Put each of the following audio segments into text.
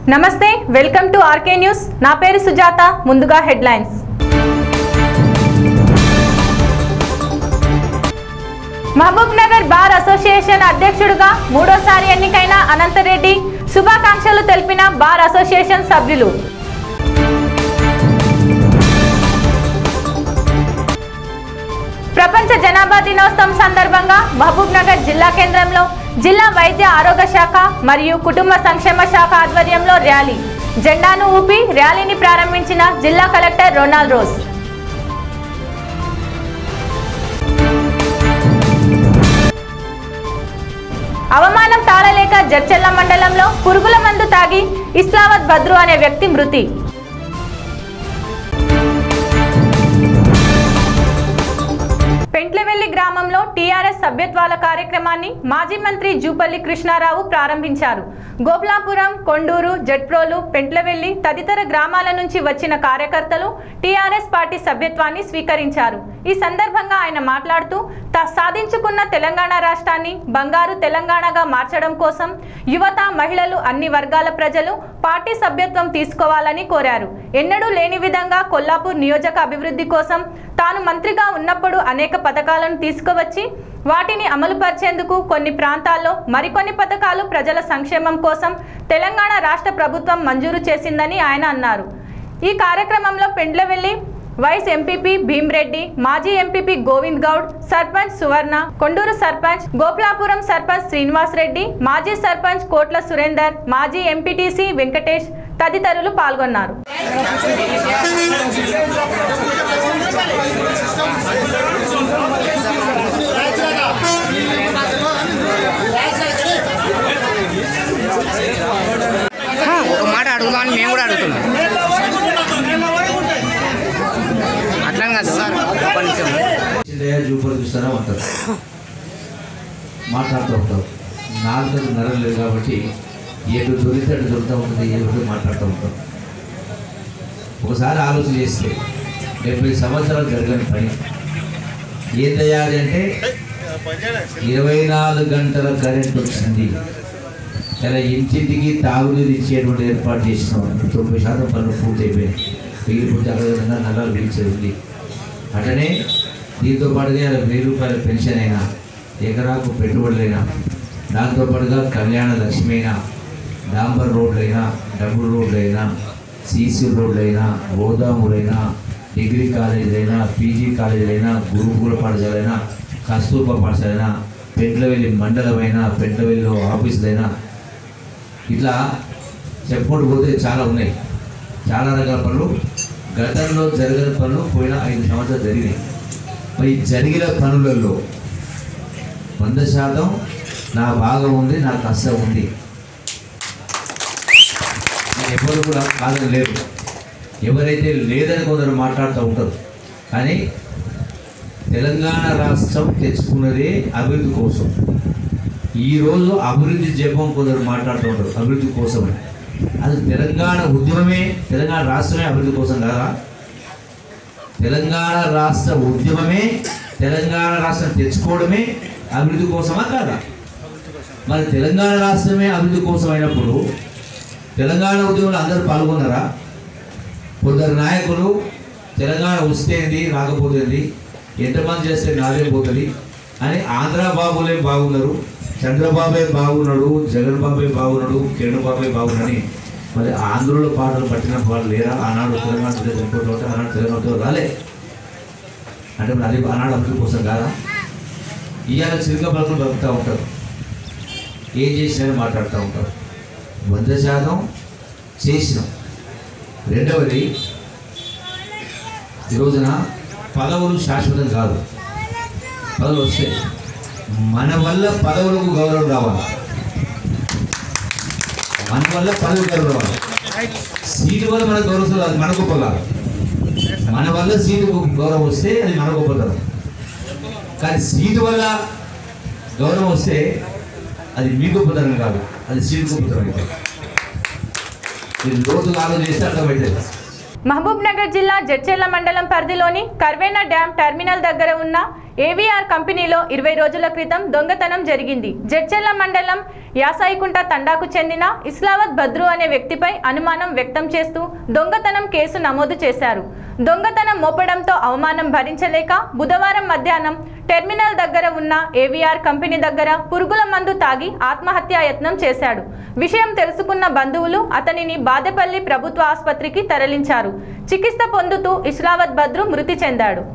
నమస్తే welcome to RK news నా పేరు సుజాత ముందుగా headlines Mahabubnagar bar association అధ్యక్షుడిగా మూడోసారి ఎన్నికైన అనంతరెడ్డి శుభాకాంక్షలు తెలిపిన బార్ అసోసియేషన్ సభ్యులు ప్రపంచ జనాభా దినోత్సవం సందర్భంగా మహబూబ్ నగర్ జిల్లా కేంద్రంలో జిల్లా వైద్య ఆరోగ్య శాఖ మరియు కుటుంబ సంక్షేమ శాఖ ఆధ్వర్యంలో ర్యాలీ జెండాను ఊపి ర్యాలీని ప్రారంభించిన జిల్లా కలెక్టర్ రొనాల్డ్ రోజ్ అవమానం తాళలేక జడ్చెల్ల మండలంలో పురుగుల మందు తాగి ఇస్లావత్ బద్రు అనే వ్యక్తి మృతి పెంట్లవెల్లి గ్రామంలో టీఆర్ఎస్ సభ్యత్వాల కార్యక్రమాన్ని మాజీ మంత్రి జూపల్లి కృష్ణారావు ప్రారంభించారు గోబ్లాపురం కొండూరు జట్ప్రోలు పెంట్లవెల్లి తదితర గ్రామాల నుంచి వచ్చిన కార్యకర్తలు టీఆర్ఎస్ పార్టీ సభ్యత్వాన్ని స్వీకరించారు ఈ సందర్భంగా ఆయన మాట్లాడుతూ తా సాధించుకున్న తెలంగాణ రాష్ట్రాన్ని బంగారు తెలంగాణగా మార్చడం కోసం యువత మహిళలు అన్ని వర్గాల ప్రజలు పార్టీ సభ్యత్వం తీసుకోవాలని కోరారు ఎన్నడూ లేని విధంగా కొల్లాపూర్ నియోజక అభివృద్ధి కోసం తాను మంత్రిగా ఉన్నప్పుడు అనేక పథకాలను తీసుకువచ్చి వాటిని అమలుపరిచేందుకు కొన్ని ప్రాంతాల్లో మరికొన్ని పథకాలు ప్రజల సంక్షేమం కోసం తెలంగాణ రాష్ట్ర ప్రభుత్వం మంజూరు చేసిందని ఆయన అన్నారు ఈ కార్యక్రమంలో పెండ్లవెల్లి వైస్ ఎంపీపీ భీమ్రెడ్డి మాజీ ఎంపీపీ గోవింద్ గౌడ్ సర్పంచ్ సువర్ణ కొండూరు సర్పంచ్ గోపులాపురం సర్పంచ్ శ్రీనివాస్ రెడ్డి మాజీ సర్పంచ్ కోట్ల సురేందర్ మాజీ ఎంపీటీసీ వెంకటేష్ తదితరులు పాల్గొన్నారు ఆ, ఒక మాట అడుగుదామని మేము కూడా అడుగుతున్నాం అట్లా కాదు ఒక నిమిషం చిన్నయ్య చూపులు చూస్తారా ఉంటారు మాట్లాడుతూ ఉంటారు నాలుగు నరం లేదు కాబట్టి ఏడు దొరికితే అటు దొరుకుతూ ఉంటుంది ఏడు మాట్లాడుతూ ఉంటారు ఒకసారి ఆలోచన చేస్తే డెబ్బై సంవత్సరాలు జరగని పని ఏం చేయాలి అంటే ఇరవై నాలుగు గంటల కరెంట్ వచ్చింది ఇలా ఇంటింటికి తాగునీరు ఇచ్చేటువంటి ఏర్పాటు చేసినాం తొంభై శాతం పనులు పూర్తి అయిపోయాయి మిగిలిపోతే అక్కడ నల్లాలు పిలిచేది అట్లనే దీంతో పాటుగా ఇలా వెయ్యి రూపాయల పెన్షన్ అయినా ఎకరాకు పెట్టుబడులైనా దాంతో పాటుగా కళ్యాణ లక్ష్మి అయినా డాంబర్ రోడ్లైనా డబుల్ రోడ్లైనా సీసీ రోడ్లైనా గోదాములైనా డిగ్రీ కాలేజీలైనా పీజీ కాలేజీలైనా గురుకుల పాఠశాలైనా కస్తూర్బా పాఠశాలైనా పెంట్లవెల్లి మండలమైనా పెంట్లవెల్లిలో ఆఫీసులైనా ఇట్లా చెప్పుకుంటూ పోతే చాలా ఉన్నాయి చాలా రకాల పనులు గతంలో జరగని పనులు పోయిన ఐదు సంవత్సరాలు జరిగినాయి మరి ఈ జరిగిన పనులలో వంద శాతం నా భాగం ఉంది నా కష్టం ఉంది నేను ఎవరు కూడా కాదని లేదు ఎవరైతే లేదని కొందరు మాట్లాడుతూ ఉంటారు కానీ తెలంగాణ రాష్ట్రం తెచ్చుకున్నదే అభివృద్ధి కోసం ఈరోజు అభివృద్ధి జపం కొందరు మాట్లాడుతూ ఉంటారు అభివృద్ధి కోసం అది తెలంగాణ ఉద్యమమే తెలంగాణ రాష్ట్రమే అభివృద్ధి కోసం కాదా తెలంగాణ రాష్ట్ర ఉద్యమమే తెలంగాణ రాష్ట్రం తెచ్చుకోవడమే అభివృద్ధి కోసమా కాదా మరి తెలంగాణ రాష్ట్రమే అభివృద్ధి కోసం అయినప్పుడు తెలంగాణ ఉద్యమంలో అందరూ పాల్గొన్నారా కొందరు నాయకులు తెలంగాణ వస్తేంది రాకపోతేంది ఎంతమంది చేస్తే నాదే పోతుంది అని ఆంధ్ర బాబులే బాగున్నారు చంద్రబాబే బాగున్నాడు జగన్ బాబే బాగున్నాడు కిరణ్ బాబే బాగున్నాడని మరి ఆంధ్రుల పాటలు పట్టిన వాళ్ళు లేరా ఆనాడు తెలంగాణ చనిపోతూ ఉంటే ఆనాడు తెలంగాణతో రాలే అంటే మరి అది ఆనాడు అభివృద్ధి కోసం కాదా ఇవాళ చిరుక పలుకులు బతుకుతూ ఉంటారు ఏం చేసినా మాట్లాడుతూ ఉంటారు వంద శాతం చేసినాం రెండవది ఈ రోజున పదవులు శాశ్వతం కాదు పదవులు వస్తాయి మన వల్ల పదవులకు గౌరవం రావాలి మన వల్ల పదవి గౌరవం రావాలి సీటు వల్ల మనకు గౌరవం రాదు మన గొప్ప కాదు మన వల్ల సీటు గౌరవం వస్తే అది మన గొప్పతనం కానీ సీటు వల్ల గౌరవం వస్తే అది మీ గొప్పతనం కాదు అది సీటు గొప్పతనం అయితే ఇది లోతుగా ఆలోచన చేస్తే అర్థమవుతుంది మహబూబ్ నగర్ జిల్లా జడ్చెర్ల మండలం పరిధిలోని కర్వేనా డ్యాం టెర్మినల్ దగ్గర ఉన్న ఏవీఆర్ కంపెనీలో ఇరవై రోజుల క్రితం దొంగతనం జరిగింది జడ్చెర్ల మండలం యాసాయికుంట తండాకు చెందిన ఇస్లావత్ బద్రు అనే వ్యక్తిపై అనుమానం వ్యక్తం చేస్తూ దొంగతనం కేసు నమోదు చేశారు దొంగతనం మోపడంతో అవమానం భరించలేక బుధవారం మధ్యాహ్నం టెర్మినల్ దగ్గర ఉన్న ఏవిఆర్ కంపెనీ దగ్గర పురుగుల మందు తాగి ఆత్మహత్యా యత్నం చేశాడు విషయం తెలుసుకున్న బంధువులు అతనిని బాదెపల్లి ప్రభుత్వ ఆసుపత్రికి తరలించారు చికిత్స పొందుతూ ఇస్లావత్ బద్రు మృతి చెందాడు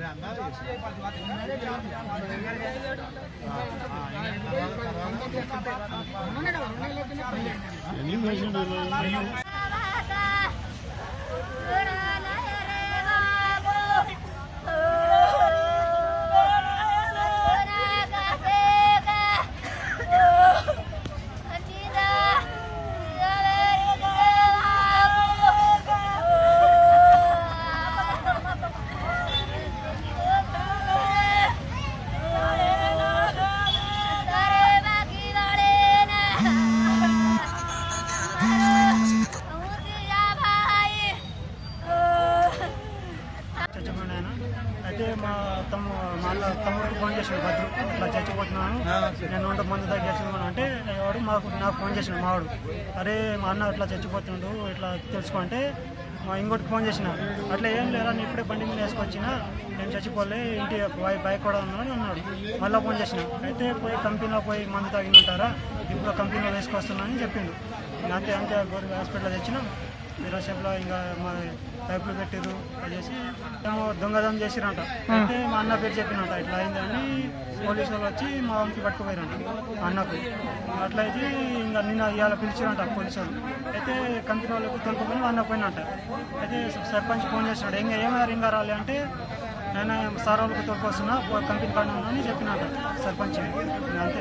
చచ్చిపోయిన ఆయన అయితే మా తమ్ము మళ్ళా తమ్ముడికి ఫోన్ చేసాడు భద్రు ఇట్లా చచ్చిపోతున్నాను నేను వంట మందు దగ్గర చచ్చిపోయాను అంటే వాడు మాకు నాకు ఫోన్ చేసిన మావాడు అరే మా అన్న ఇట్లా చచ్చిపోతున్నాడు ఇట్లా తెలుసుకుంటే మా ఇంకోటికి ఫోన్ చేసిన అట్లా ఏం లేరా నేను ఇప్పుడే బండి మీద వేసుకొచ్చిన నేను చచ్చిపోలే ఇంటి బై- బైక్ కూడా ఉన్నాను అన్నాడు మళ్ళీ ఫోన్ చేసిన అయితే పోయి కంపెనీలో పోయి మందు తాగినంటారా ఇప్పుడు కంపెనీలో వేసుకొస్తున్నా అని చెప్పిండు అంతే అంతే గవర్నమెంట్ హాస్పిటల్లో తెచ్చినాం మీరోసేపులో ఇంకా మా పైపులు పెట్టిరు అది చేసి ఏమో దొంగదం చేసిరంట అయితే మా అన్న పేరు చెప్పినంట ఇట్లా అయిందని పోలీసు వాళ్ళు వచ్చి మా అమ్మకి పట్టుకుపోయారంట మా అన్నకు అట్లా అయితే ఇంకా నిన్న ఇవాళ పిలిచిరంట పోలీసు వాళ్ళు అయితే కంపెనీ వాళ్ళకు తొలుపుకొని మా అన్న పోయినంట అయితే సర్పంచ్ ఫోన్ చేసినాడు ఇంకా ఏమన్నారు ఇంకా రాలే అంటే నేను సార్ వాళ్ళకి తోలుకొస్తున్నా కంపెనీ కాడ అని చెప్పినట్ట సర్పంచ్ ఇంకా అంతే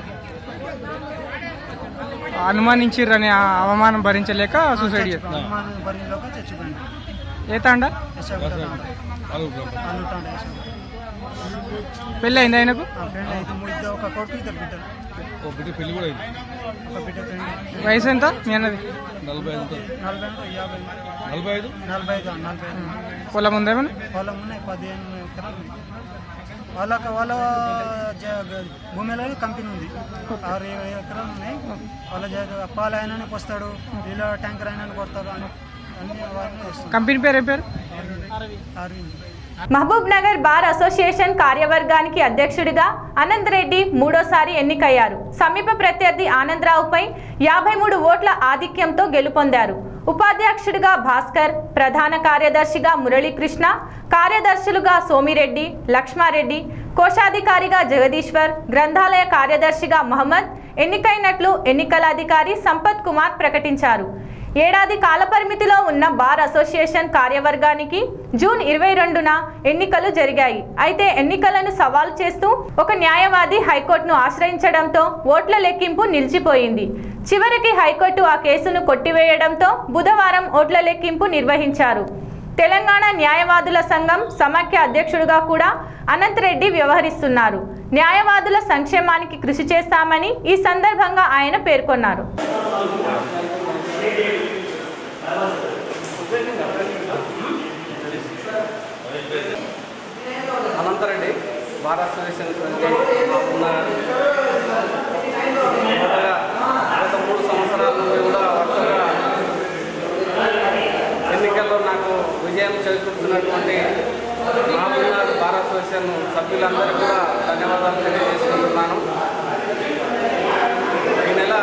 అనుమానించిర్రని ఆ అవమానం భరించలేక సూసైడ్ చేస్తారు అనుమానం బరిలోకి చచ్చిపోయింది ఏ తాండ అనుకుంటాడు పెళ్ళి అయింది ఆయనకు ఆ ఫ్రెండ్ అయితే ముద్ద ఒక కొడుకు ఇద్దరు బిడ్డలు ఒక బిడ్డ పెళ్లి కూడా అయింది ఒక బిడ్డ ఫ్రెండ్ వయసు ఎంత మీ అన్నది నలభై ఐదు ఉంటుంది. నలభై అంటే యాభై నలభై ఐదు నలభై ఐదు నలభై ఐదు పొలం ఉందేమన్నా పొలం ఉన్నాయి పదిహేను ఎకరాలు ఉన్నాయి. వాళ్ళకి వాళ్ళ జ- భూమిలో కంపెనీ ఉంది ఆరు ఏడు ఎకరాలు ఉన్నాయి వాళ్ళ జ- పాలు ఆయననే పోస్తాడు నీళ్ళ ట్యాంకర్ ఆయననే కొడతాడు అని అన్ని వాళ్ళనే చేస్తాడు కంపెనీ పేరు ఏం పేరు Aravind Mahabubnagar bar association కార్యవర్గానికి అధ్యక్షుడిగా అనంత్ రెడ్డి మూడోసారి ఎన్నికయ్యారు సమీప ప్రత్యర్థి ఆనందరావుపై యాభై మూడు ఓట్ల ఆధిక్యంతో గెలుపొందారు ఉపాధ్యక్షుడిగా భాస్కర్ ప్రధాన కార్యదర్శిగా మురళీకృష్ణ కార్యదర్శులుగా సోమిరెడ్డి లక్ష్మారెడ్డి కోశాధికారిగా జగదీశ్వర్ గ్రంథాలయ కార్యదర్శిగా మహమ్మద్ ఎన్నికైనట్లు ఎన్నికల అధికారి సంపత్ కుమార్ ప్రకటించారు ఏడాది కాలపరిమితిలో ఉన్న బార్ అసోసియేషన్ కార్యవర్గానికి జూన్ ఇరవై రెండున ఎన్నికలు జరిగాయి అయితే ఎన్నికలను సవాల్ చేస్తూ ఒక న్యాయవాది హైకోర్టును ఆశ్రయించడంతో ఓట్ల లెక్కింపు నిలిచిపోయింది చివరికి హైకోర్టు ఆ కేసును కొట్టివేయడంతో బుధవారం ఓట్ల లెక్కింపు నిర్వహించారు తెలంగాణ న్యాయవాదుల సంఘం సమాఖ్య అధ్యక్షుడిగా కూడా అనంత్ రెడ్డి వ్యవహరిస్తున్నారు న్యాయవాదుల సంక్షేమానికి కృషి చేస్తామని ఈ సందర్భంగా ఆయన పేర్కొన్నారు అనంతరెడ్డి బార్ అసోసియేషన్ ఉన్న మొదటగా గత మూడు సంవత్సరాల నుండి కూడా వరుసగా ఎన్నికల్లో నాకు విజయం చేకూర్చున్నటువంటి మహబూబ్నగర్ బార్ అసోసియేషన్ సభ్యులందరికీ కూడా ధన్యవాదాలు తెలియజేసుకుంటున్నాను ఈ నెల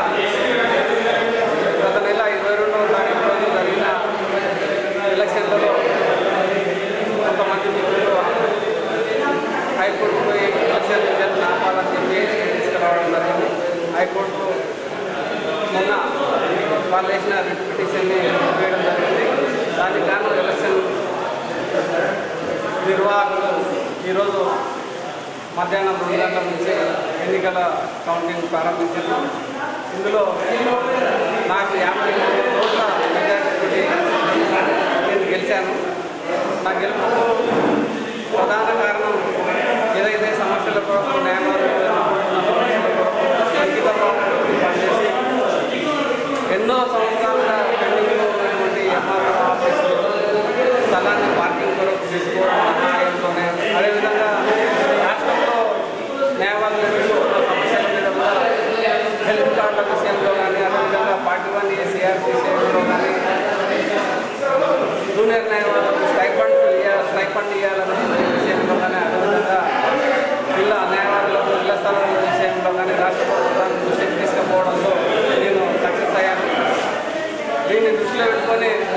గత నెల ఇరవై రెండవ తారీఖు రోజు జరిగిన ఎలక్షన్లలో కొంతమంది మిత్రులు హైకోర్టు పోయి ఎలక్షన్ రిజల్ట్ ఆపాలని చెప్పి తీసుకురావడం జరిగింది హైకోర్టు మొన్న వాళ్ళు వేసిన రిట్ పిటిషన్ని వేయడం జరిగింది దానికి గాను ఎలక్షన్ నిర్వాహకులు ఈరోజు మధ్యాహ్నం రెండు గంటల నుంచి ఎన్నికల కౌంటింగ్ ప్రారంభించారు ఇందులో నాకు యాభై మూడు ఓట్ల మెజారిటీ నేను గెలిచాను నా గెలుపుకు ప్రధాన కారణం ఏదైతే సమస్యల కొరకు న్యాయవాదులు సమస్యల కొరకు అంకితంగా పనిచేసి ఎన్నో సంవత్సరాలుగా పెండింగ్లో ఉన్నటువంటి ఎంఆర్ఓ ఆఫీసులు స్థలాన్ని పార్కింగ్ కొరకు తీసుకోవడం సహాయంతోనే అదేవిధంగా రాష్ట్రంలో న్యాయవాదులు ఎదుర్కొంటున్న సమస్యల మీద కూడా హెల్త్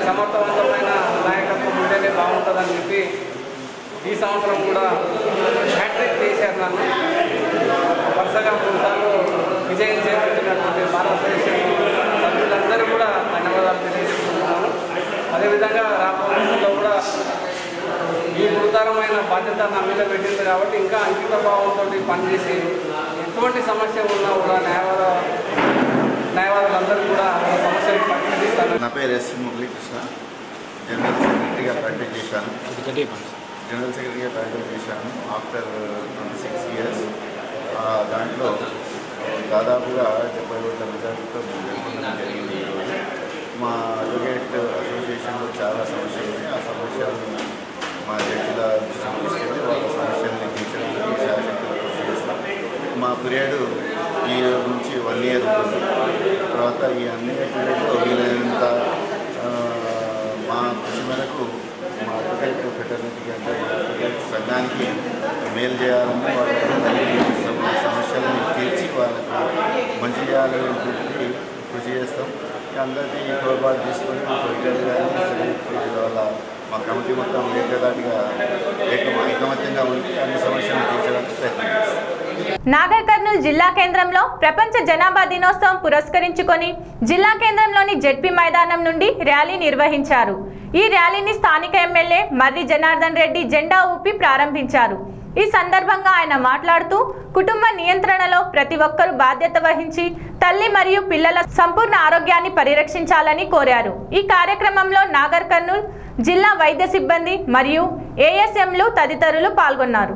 సమర్థవంతమైన నాయకత్వం ఉంటేనే బాగుంటుందని చెప్పి ఈ సంవత్సరం కూడా హ్యాట్రిక్ చేశారు నన్ను వరుసగా మూడుసార్లు విజయం చేకూర్చినటువంటి భారతదేశ సభ్యులందరూ కూడా ధన్యవాదాలు తెలియజేస్తున్నాను అదేవిధంగా రాబోయే కూడా ఈ గురుతరమైన బాధ్యత నా మీద పెట్టింది కాబట్టి ఇంకా అంకిత భావంతో పనిచేసి ఎటువంటి సమస్య ఉన్నా కూడా న్యాయవాద న్యాయవాదులందరూ కూడా ఆ సమస్యను పరిశీలిస్తాను నా పేరు ఎస్ మురళీకృష్ణ జనరల్ సెక్రటరీగా ప్రాక్టీస్ చేశాను జనరల్ సెక్రటరీగా ప్రాక్టీస్ చేశాను ఆఫ్టర్ ట్వంటీ సిక్స్ ఇయర్స్ దాంట్లో దాదాపుగా డెబ్బై ఓట్ల మెజార్టీతో మేము గెలుపొందడం జరిగింది ఈరోజు మా అడ్వకేట్ అసోసియేషన్లో చాలా సమస్యలు ఉన్నాయి ఆ సమస్యలను మా జడ్జిల దృష్టికి తీసుకెళ్ళి వాళ్ళ సమస్యలను తీర్చడానికి శాసకులు కృషి చేస్తాం మా పీరియడ్ ఈ రోజు నుంచి వన్ ఇయర్ ఉంటుంది తర్వాత ఈ అన్ని పీరియడ్లో వీలైనంత ఆ, మా కృషి మేరకు మా అడ్వకేట్ ఫెటర్నిటీకి అంటే మా అడ్వకేట్ సంఘానికి మేలు చేయాలని వాళ్ళకి సమ- సమస్యలను తీర్చి వాళ్ళకి మంచి చేయాలని కృషి చేస్తాం ఇక అందరినీ తోడ్పాటు తీసుకొని మా పొలిటికల్ కానీ వాళ్ళ మా కమిటీ మొత్తం ఏకదాటిగా ఏక ఐకమత్యంగా ఉండి అన్ని సమస్యలను తీర్చడానికి ప్రయత్నం చేస్తాం నాగర్ కర్నూలు జిల్లా కేంద్రంలో ప్రపంచ జనాభా దినోత్సవం పురస్కరించుకొని జిల్లా కేంద్రంలోని జెడ్పీ మైదానం నుండి ర్యాలీ నిర్వహించారు ఈ ర్యాలీని స్థానిక ఎమ్మెల్యే మర్రి జనార్దన్ రెడ్డి జెండా ఊపి ప్రారంభించారు ఈ సందర్భంగా ఆయన మాట్లాడుతూ కుటుంబ నియంత్రణలో ప్రతి ఒక్కరూ బాధ్యత వహించి తల్లి మరియు పిల్లల సంపూర్ణ ఆరోగ్యాన్ని పరిరక్షించాలని కోరారు ఈ కార్యక్రమంలో నాగర్ కర్నూల్ జిల్లా వైద్య సిబ్బంది మరియు ఏఎస్ఎంలు తదితరులు పాల్గొన్నారు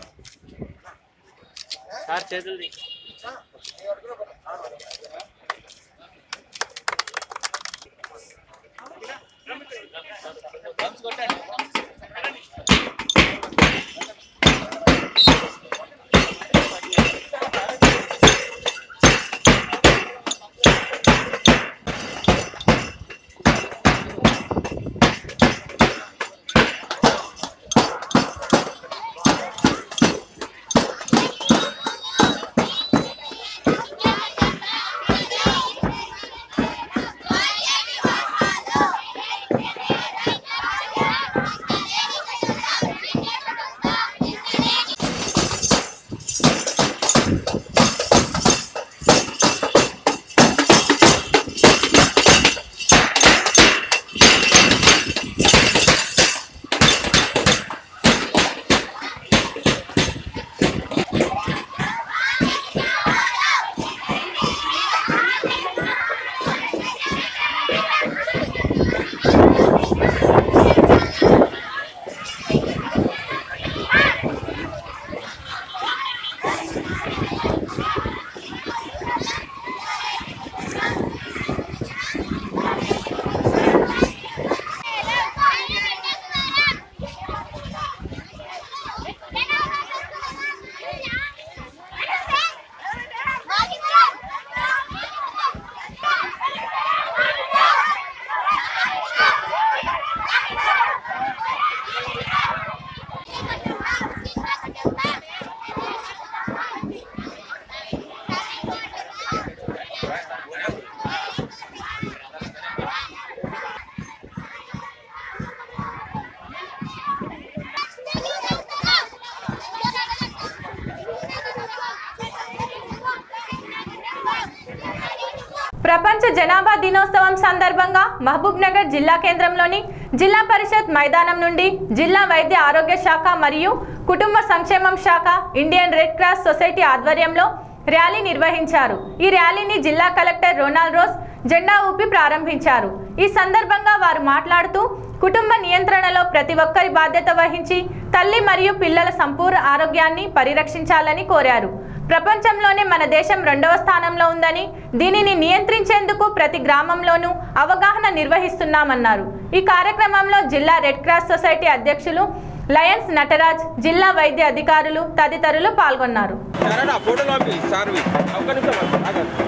ప్రపంచ జనాభా దినోత్సవం సందర్భంగా మహబూబ్ నగర్ జిల్లా కేంద్రంలోని జిల్లా పరిషత్ మైదానం నుండి జిల్లా వైద్య ఆరోగ్య శాఖ మరియు కుటుంబ సంక్షేమం శాఖ ఇండియన్ రెడ్ క్రాస్ సొసైటీ ఆధ్వర్యంలో ర్యాలీ నిర్వహించారు ఈ ర్యాలీని జిల్లా కలెక్టర్ రొనాల్డ్ రోజ్ జెండా ఊపి ప్రారంభించారు ఈ సందర్భంగా వారు మాట్లాడుతూ కుటుంబ నియంత్రణలో ప్రతి ఒక్కరి బాధ్యత వహించి తల్లి మరియు పిల్లల సంపూర్ణ ఆరోగ్యాన్ని పరిరక్షించాలని కోరారు ప్రపంచంలోనే మన దేశం రెండవ స్థానంలో ఉందని దీనిని నియంత్రించేందుకు ప్రతి గ్రామంలోనూ అవగాహన నిర్వహిస్తున్నామన్నారు ఈ కార్యక్రమంలో జిల్లా రెడ్ క్రాస్ సొసైటీ అధ్యక్షులు లయన్స్ నటరాజ్ జిల్లా వైద్య అధికారులు తదితరులు పాల్గొన్నారు ఫోటోలు పంపి సార్వి ఒక్క నిమిషం ఆగండి.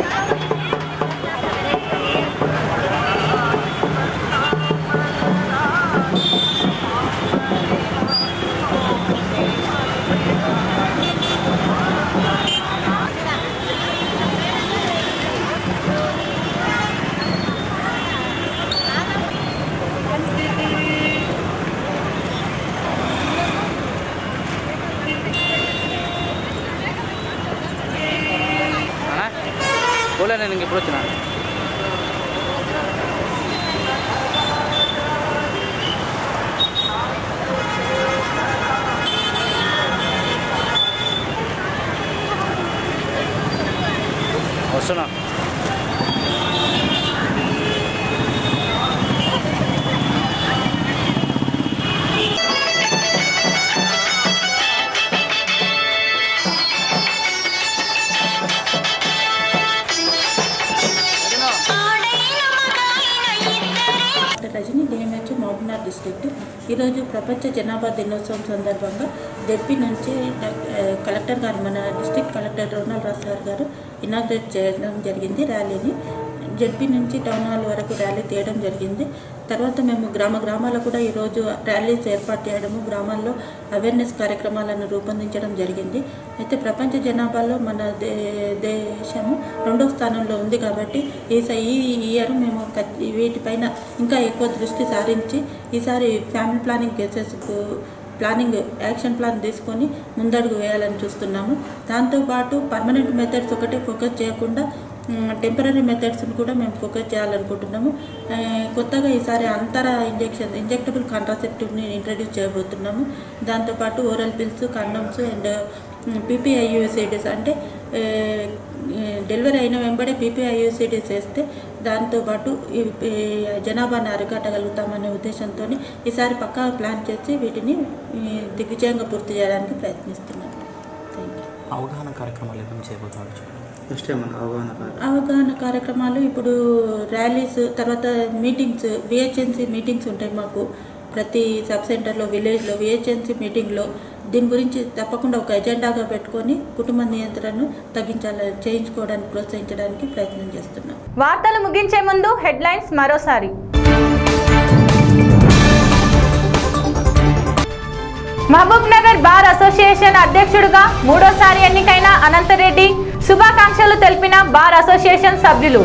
Thank డిస్ట్రిక్ట్ ఈరోజు ప్రపంచ జనాభా దినోత్సవం సందర్భంగా జెడ్పీ నుంచి డా- ఆ, కలెక్టర్ గారు మన district collector Ronald Raj sir గారు ఇనాగ్రేట్ చేయడం జరిగింది ర్యాలీని జెడ్పీ నుంచి టౌన్ హాల్ వరకు ర్యాలీ తీయడం జరిగింది తర్వాత మేము గ్రామ గ్రామాల్లో కూడా ఈరోజు ర్యాలీస్ ఏర్పాటు చేయడము గ్రామాల్లో అవేర్నెస్ కార్యక్రమాలను రూపొందించడం జరిగింది అయితే ప్రపంచ జనాభాలో మన దే దేశము రెండో స్థానంలో ఉంది కాబట్టి ఈ స- ఈ ఇయర్ మేము ఖచ్- వీటిపైన ఇంకా ఎక్కువ దృష్టి సారించి ఈసారి ఫ్యామిలీ ప్లానింగ్ కేసెస్కు ప్లానింగ్ యాక్షన్ ప్లాన్ తీసుకొని ముందడుగు వేయాలని చూస్తున్నాము దాంతోపాటు పర్మనెంట్ మెథడ్స్ ఒకటే ఫోకస్ చేయకుండా టెంపరీ మెథడ్స్ని కూడా మేము ఫోకస్ చేయాలనుకుంటున్నాము ఆ, కొత్తగా ఈసారి అంతర ఇంజెక్షన్ ఇంజెక్టబుల్ కాంట్రాసెప్టివ్ని ఇంట్రడ్యూస్ చేయబోతున్నాము దాంతోపాటు oral pills condoms and PPIUCDs అంటే ఆ, డెలివరీ అయిన వెంబడే పీపీఐయుసిడీస్ వేస్తే దాంతోపాటు ఈ ఈ జనాభాని అరికట్టగలుగుతామనే ఉద్దేశంతో ఈసారి పక్కా ప్లాన్ చేసి వీటిని ఈ, దిగ్విజయంగా పూర్తి చేయడానికి ప్రయత్నిస్తున్నాం థ్యాంక్ యూ అవగాహన కార్యక్రమాలు ఏమైనా చేయబోతున్నారు చెప్పండి నెక్స్ట్ ఏమన్నా అవగాహన కార్యక్రమం అవగాహన కార్యక్రమాలు ఇప్పుడు ర్యాలీస్ తర్వాత మీటింగ్స్ విహెచ్ఎన్సీ మీటింగ్స్ ఉంటాయి మాకు ప్రతి సబ్ సెంటర్లో విలేజ్లో విహెచ్ఎన్సీ మీటింగ్లో దీని గురించి తప్పకుండా ఒక ఎజెండాగా పెట్టుకొని కుటుంబ నియంత్రణను తగ్గించాలి చేయించుకోవడానికి ప్రోత్సహించడానికి ప్రయత్నం చేస్తున్నాం వార్తలు ముగించే ముందు హెడ్లైన్స్ మరోసారి మహబూబ్ నగర్ బార్ అసోసియేషన్ అధ్యక్షుడిగా మూడోసారి ఎన్నికైన అనంతరెడ్డి శుభాకాంక్షలు తెలిపిన బార్ అసోసియేషన్ సభ్యులు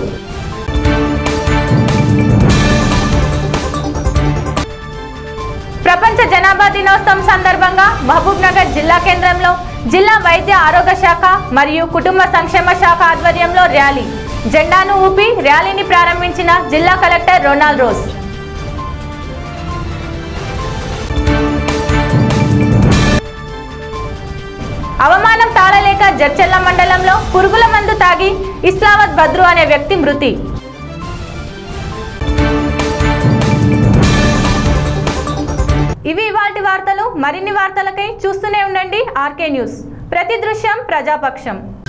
ప్రపంచ జనాభా దినోత్సవం సందర్భంగా మహబూబ్ నగర్ జిల్లా కేంద్రంలో జిల్లా వైద్య ఆరోగ్య శాఖ మరియు కుటుంబ సంక్షేమ శాఖ ఆధ్వర్యంలో ర్యాలీ జెండాను ఊపి ర్యాలీని ప్రారంభించిన జిల్లా కలెక్టర్ రొనాల్డ్ రోజ్ అవమానం తాళలేక జడ్చెల్ల మండలంలో పురుగుల మందు తాగి ఇస్లావత్ బద్రు అనే వ్యక్తి మృతి ఇవి ఇవాల్టి వార్తలు మరిన్ని వార్తలకై చూస్తూనే ఉండండి ఆర్కే న్యూస్ ప్రతి దృశ్యం ప్రజాపక్షం